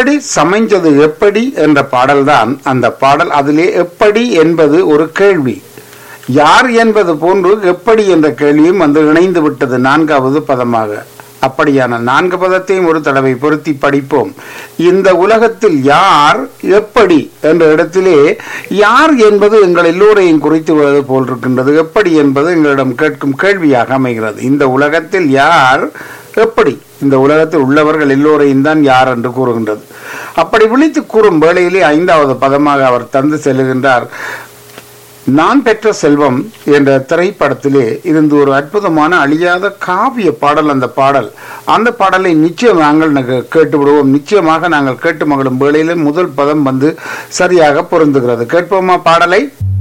இப்படி சமைஞ்சது எப்படி என்ற பாடல்தான் அந்த பாடல் அதிலே எப்படி என்பது ஒரு கேள்வி யார் என்பது போன்று எப்படி என்ற கேள்வியும் வந்து இணைந்து விட்டது நான்காவது பதமாக அப்படியான நான்கு பதத்தையும் ஒரு தடவை பொருத்தி படிப்போம் இந்த உலகத்தில் யார் எப்படி என்ற இடத்திலே யார் என்பது எங்கள் எல்லோரையும் குறித்து வருவது போல் இருக்கின்றது எப்படி என்பது எங்களிடம் கேட்கும் கேள்வியாக அமைகிறது இந்த உலகத்தில் யார் எப்படி இந்த உலகத்தில் உள்ளவர்கள் எல்லோரையும் தான் யார் என்று கூறுகின்றது அப்படி விழித்து கூறும் வேளையிலே ஐந்தாவது பதமாக அவர் தந்து செல்லுகின்றார் நான் பெற்ற செல்வம் என்ற திரைப்படத்திலே இருந்து ஒரு அற்புதமான அழியாத காவிய பாடல் அந்த பாடல் அந்த பாடலை நிச்சயம் நாங்கள் நக- கேட்டு விடுவோம் நிச்சயமாக நாங்கள் கேட்டு மகளும் வேளையிலே முதல் பதம் வந்து சரியாக பொருந்துகிறது கேட்போமா பாடலை